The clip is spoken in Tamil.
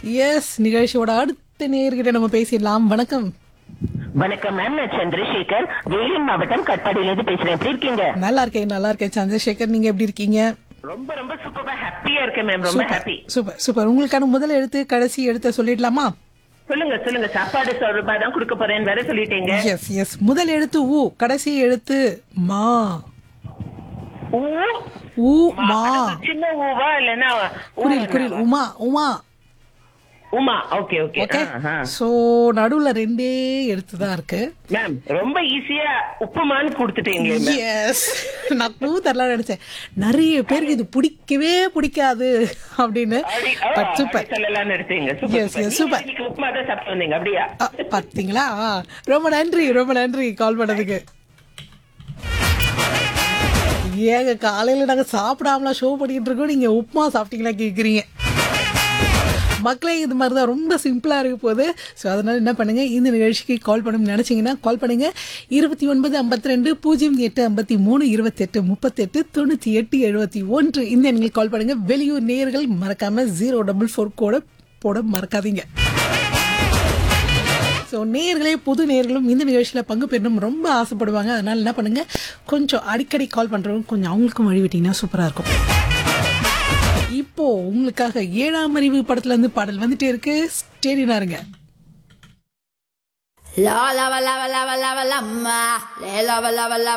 எஸ் நிகழ்ச்சியோட அடுத்த நேர்கிட்ட நம்ம பேசிடலாம் வணக்கம் வணக்கம் மேம் நான் சந்திரசேகர் வேலூர் மாவட்டம் கட்பாடியிலிருந்து பேசுறேன் எப்படி இருக்கீங்க நல்லா இருக்கேன் நல்லா இருக்கேன் சந்திரசேகர் நீங்க எப்படி இருக்கீங்க ரொம்ப ரொம்ப சூப்பரா ஹாப்பியா இருக்கேன் மேம் ரொம்ப சூப்பர் ஹாப்பி சூப்பர் சூப்பர் உங்களுக்கான முதல் எழுத்து கடைசி எழுத்த சொல்லிடலாமா சொல்லுங்க சொல்லுங்க சாப்பாடு சொல்றப்பா தான் கொடுக்க போறேன்னு வேற சொல்லிட்டீங்க எஸ் எஸ் முதல் எழுத்து ஊ கடைசி எழுத்து மா ஊ ஊ மா சின்ன ஊவா இல்லன்னா குரில் குரில் உமா உமா உமா ஓகே ஓகே ஓகே சோ நடுவுல ரெண்டே எழுத்து தான் இருக்கு மேம் ரொம்ப ஈஸியா உப்புமான்னு கொடுத்துட்டீங்களே மேம் எஸ் நான் க்ளூ தரலாம் நினைச்சேன் நிறைய பேருக்கு இது பிடிக்கவே பிடிக்காது அப்படின்னு அப்படி ஓ, பட் சூப்பர் அப்படி சொல்லலாம்னு எடுத்தீங்க Yes, yes, super. இன்னைக்கு உப்புமா தான் சாப்பிட்டு வந்தீங்க அப்படியா அ, பாத்தீங்களா ஆ, ரொம்ப நன்றி ரொம்ப நன்றி கால் பண்ணதுக்கு ஏங்க காலையில நாங்க சாப்பிடாமலாம் ஷோ பண்ணிட்டு இருக்கோம் நீங்க உப்புமா சாப்பிட்டீங்களா கேக்குறீங்க மக்களே இது மாதிரி தான் ரொம்ப சிம்பிளாக இருக்க போகுது ஸோ அதனால் என்ன பண்ணுங்கள் இந்த நிகழ்ச்சிக்கு கால் பண்ணணும்னு நினச்சிங்கன்னா கால் பண்ணுங்கள் இருபத்தி ஒன்பது ஐம்பத்தி ரெண்டு பூஜ்ஜியம் எட்டு ஐம்பத்தி மூணு இருபத்தெட்டு முப்பத்தெட்டு தொண்ணூற்றி எட்டு எழுபத்தி ஒன்று இந்த எண்ணில் கால் பண்ணுங்கள் வெளியூர் நேயர்கள் மறக்காமல் ஜீரோ டபுள் ஃபோர் கோட போட மறக்காதீங்க ஸோ நேயர்களே புது நேயர்களும் இந்த நிகழ்ச்சியில் பங்கு பெறணும் ரொம்ப ஆசைப்படுவாங்க அதனால் என்ன பண்ணுங்கள் கொஞ்சம் அடிக்கடி கால் பண்ணுறவங்க கொஞ்சம் அவங்களுக்கும் வழி விட்டிங்கன்னா சூப்பராக இருக்கும் இப்போ உங்களுக்காக ஏழாம் அறிவு படத்துல இருந்து பாடல் வந்துட்டே இருக்கு ஸ்டேடினா இருங்க La la la la la la la la la la la la la la la